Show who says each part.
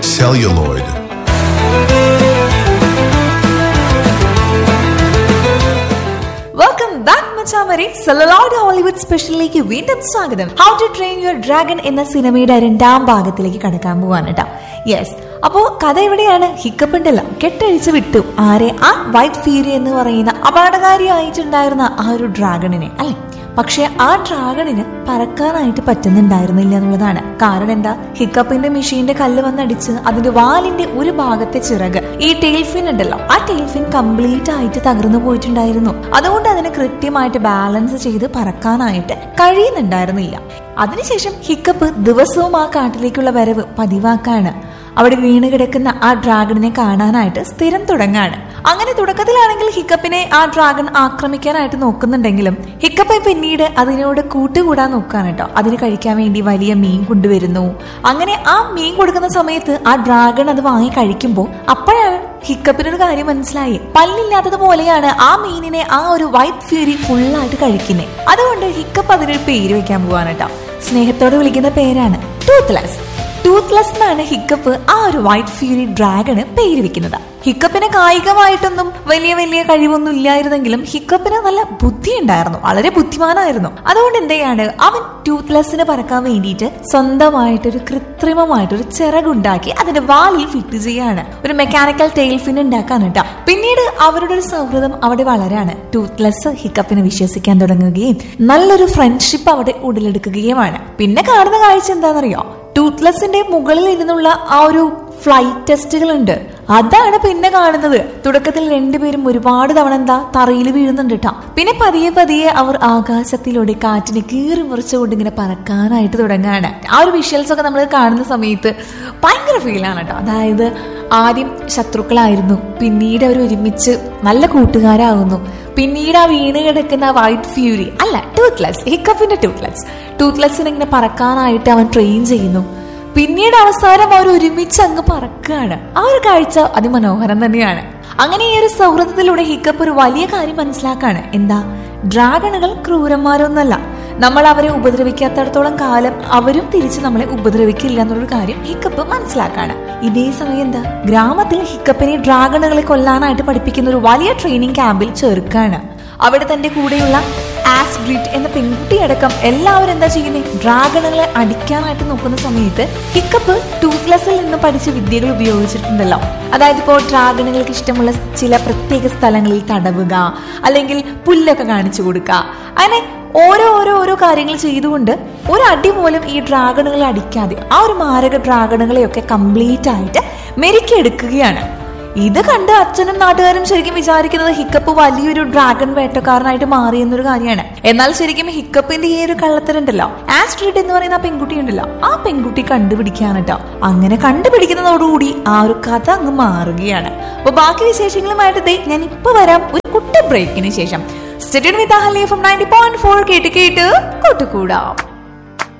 Speaker 1: celluloid.
Speaker 2: Welcome back മച്ചാമരെ celluloid Hollywood സ്പെഷ്യലിലേക്ക് വീണ്ടും സ്വാഗതം how to train your dragon എന്ന സിനിമയുടെ രണ്ടാം ഭാഗത്തിലേക്ക് കടക്കാൻ പോവാണ് കേട്ടോ യെസ് അപ്പോ കഥ എവിടെയാണ് ഹിക്കപ്പ് ഉണ്ടല്ലോ കെട്ടഴിച്ച് വിട്ടു ആരെ ആ വൈറ്റ് ഫീരി എന്ന് പറയുന്ന അപകടകാരിയായിട്ടുണ്ടായിരുന്ന ആ ഒരു ഡ്രാഗണിനെ അല്ലെ പക്ഷെ ആ ഡ്രാഗണിന് പറക്കാനായിട്ട് പറ്റുന്നുണ്ടായിരുന്നില്ല എന്നുള്ളതാണ് കാരണം എന്താ ഹിക്കപ്പിന്റെ മെഷീന്റെ കല്ല് വന്നടിച്ച് അതിന്റെ വാലിന്റെ ഒരു ഭാഗത്തെ ചിറക് ഈ ടെയിൽഫിൻ ഉണ്ടല്ലോ ആ ടെയിൽഫിൻ കംപ്ലീറ്റ് ആയിട്ട് തകർന്നു പോയിട്ടുണ്ടായിരുന്നു അതുകൊണ്ട് അതിന് കൃത്യമായിട്ട് ബാലൻസ് ചെയ്ത് പറക്കാനായിട്ട് കഴിയുന്നുണ്ടായിരുന്നില്ല അതിനുശേഷം ഹിക്കപ്പ് ദിവസവും ആ കാട്ടിലേക്കുള്ള വരവ് പതിവാക്കാണ് അവിടെ വീണ് കിടക്കുന്ന ആ ഡ്രാഗണിനെ കാണാനായിട്ട് സ്ഥിരം തുടങ്ങാണ് അങ്ങനെ തുടക്കത്തിലാണെങ്കിൽ ഹിക്കപ്പിനെ ആ ഡ്രാഗൺ ആക്രമിക്കാനായിട്ട് നോക്കുന്നുണ്ടെങ്കിലും ഹിക്കപ്പ് പിന്നീട് അതിനോട് കൂട്ടുകൂടാൻ നോക്കാണ് കേട്ടോ അതിന് കഴിക്കാൻ വേണ്ടി വലിയ മീൻ കൊണ്ടുവരുന്നു അങ്ങനെ ആ മീൻ കൊടുക്കുന്ന സമയത്ത് ആ ഡ്രാഗൺ അത് വാങ്ങി കഴിക്കുമ്പോൾ അപ്പോഴാണ് ഹിക്കപ്പിനൊരു കാര്യം മനസ്സിലായി പല്ലില്ലാത്തത് പോലെയാണ് ആ മീനിനെ ആ ഒരു വൈറ്റ് ഫ്യൂരി ഫുള്ളായിട്ട് കഴിക്കുന്നത് അതുകൊണ്ട് ഹിക്കപ്പ് അതിനൊരു പേര് വെക്കാൻ പോവാണ് കേട്ടോ സ്നേഹത്തോടെ വിളിക്കുന്ന പേരാണ് ടൂത്ത്ലെസ് ടൂത്ത്ലെസ് എന്നാണ് ഹിക്കപ്പ് ആ ഒരു വൈറ്റ് ഫ്യൂരി ഡ്രാഗണ് പേര് വെക്കുന്നത് ഹിക്കപ്പിന് കായികമായിട്ടൊന്നും വലിയ വലിയ കഴിവൊന്നും ഇല്ലായിരുന്നെങ്കിലും ഹിക്കപ്പിന് നല്ല ബുദ്ധി ഉണ്ടായിരുന്നു വളരെ ബുദ്ധിമാനായിരുന്നു അതുകൊണ്ട് എന്തെയാണ് അവൻ ടൂത്ത്ലെസ്സിന് പറക്കാൻ വേണ്ടിയിട്ട് സ്വന്തമായിട്ടൊരു കൃത്രിമമായിട്ടൊരു ചിറകുണ്ടാക്കി അതിന്റെ വാലിൽ ഫിറ്റ് ചെയ്യാണ് ഒരു മെക്കാനിക്കൽ ടെയിൽ ഫിൻ ഉണ്ടാക്കാൻ കേട്ടോ പിന്നീട് അവരുടെ ഒരു സൗഹൃദം അവിടെ വളരാണ് ടൂത്ത്ലെസ് ഹിക്കപ്പിനെ വിശ്വസിക്കാൻ തുടങ്ങുകയും നല്ലൊരു ഫ്രണ്ട്ഷിപ്പ് അവിടെ ഉടലെടുക്കുകയുമാണ് പിന്നെ കാണുന്ന കാഴ്ച എന്താണെന്നറിയോ ടൂത്ത്ലെസിന്റെ മുകളിൽ ഇരുന്നുള്ള ആ ഒരു ഫ്ലൈറ്റ് ടെസ്റ്റുകൾ ഉണ്ട് അതാണ് പിന്നെ കാണുന്നത് തുടക്കത്തിൽ രണ്ടുപേരും ഒരുപാട് തവണ എന്താ തറയിൽ വീഴുന്നുണ്ട് കേട്ടോ പിന്നെ പതിയെ പതിയെ അവർ ആകാശത്തിലൂടെ കാറ്റിനെ കീറി മുറിച്ചുകൊണ്ട് ഇങ്ങനെ പറക്കാനായിട്ട് തുടങ്ങാണ് ആ ഒരു വിഷ്വൽസ് ഒക്കെ നമ്മൾ കാണുന്ന സമയത്ത് ഭയങ്കര ഫീലാണ് കേട്ടോ അതായത് ആദ്യം ശത്രുക്കളായിരുന്നു പിന്നീട് അവർ ഒരുമിച്ച് നല്ല കൂട്ടുകാരാകുന്നു പിന്നീട് ആ വീണ് കിടക്കുന്ന വൈറ്റ് ഫ്യൂരി അല്ല ടൂത്ത്ലെസ് ഹിക്കപ്പിന്റെ ടൂത്ത്ലെസ് ടൂത്ത്ലെസ്സിനെ ഇങ്ങനെ പറക്കാനായിട്ട് അവൻ ട്രെയിൻ ചെയ്യുന്നു പിന്നീട് അവസാനം അവർ ഒരുമിച്ച് അങ്ങ് പറക്കുകയാണ് ആ ഒരു കാഴ്ച അതിമനോഹരം തന്നെയാണ് അങ്ങനെ ഈ ഒരു സൗഹൃദത്തിലൂടെ ഹിക്കപ്പ് ഒരു വലിയ കാര്യം മനസ്സിലാക്കാണ് എന്താ ഡ്രാഗണുകൾ ക്രൂരന്മാരൊന്നല്ല നമ്മൾ അവരെ ഉപദ്രവിക്കാത്തടത്തോളം കാലം അവരും തിരിച്ച് നമ്മളെ ഉപദ്രവിക്കില്ല എന്നുള്ളൊരു കാര്യം ഹിക്കപ്പ് മനസ്സിലാക്കാണ് ഇതേ സമയം എന്താ ഗ്രാമത്തിൽ ഹിക്കപ്പിനെ ഡ്രാഗണുകളെ കൊല്ലാനായിട്ട് പഠിപ്പിക്കുന്ന ഒരു വലിയ ട്രെയിനിങ് ക്യാമ്പിൽ ചേർക്കാണ് അവിടെ തന്റെ കൂടെയുള്ള ആസ്ബ്രിറ്റ് എന്ന പെൺകുട്ടിയടക്കം എല്ലാവരും എന്താ ചെയ്യുന്നത് ഡ്രാഗണുകളെ അടിക്കാനായിട്ട് നോക്കുന്ന സമയത്ത് ഹിക്കപ്പ് ടൂത്ത്ലെസ്സിൽ നിന്ന് പഠിച്ച വിദ്യകൾ ഉപയോഗിച്ചിട്ടുണ്ടല്ലോ അതായത് ഇപ്പോൾ ഡ്രാഗണുകൾക്ക് ഇഷ്ടമുള്ള ചില പ്രത്യേക സ്ഥലങ്ങളിൽ തടവുക അല്ലെങ്കിൽ പുല്ലൊക്കെ കാണിച്ചു കൊടുക്കുക അങ്ങനെ ഓരോ ഓരോ ഓരോ കാര്യങ്ങൾ ചെയ്തുകൊണ്ട് ഒരു അടി പോലും ഈ ഡ്രാഗണുകളെ അടിക്കാതെ ആ ഒരു മാരക ഡ്രാഗണുകളെയൊക്കെ കംപ്ലീറ്റ് ആയിട്ട് മെരുക്കിയെടുക്കുകയാണ് ഇത് കണ്ട് അച്ഛനും നാട്ടുകാരും ശരിക്കും വിചാരിക്കുന്നത് ഹിക്കപ്പ് വലിയൊരു ഡ്രാഗൺ വേട്ടക്കാരനായിട്ട് മാറി എന്നൊരു കാര്യമാണ് എന്നാൽ ശരിക്കും ഹിക്കപ്പിന്റെ ഈ ഒരു കള്ളത്തരുണ്ടല്ലോ ആസ്ട്രീഡ് എന്ന് പറയുന്ന ആ പെൺകുട്ടി ഉണ്ടല്ലോ ആ പെൺകുട്ടി കണ്ടുപിടിക്കാണ് കേട്ടോ അങ്ങനെ കണ്ടുപിടിക്കുന്നതോടുകൂടി ആ ഒരു കഥ അങ്ങ് മാറുകയാണ് അപ്പൊ ബാക്കി വിശേഷങ്ങളുമായിട്ട് ദേ ഞാൻ ഇപ്പൊ വരാം ഒരു കുട്ടി ബ്രേക്കിന് ശേഷം study with from ninety point four കേട്ട് കേട്ട് കൂട്ടുകൂടാം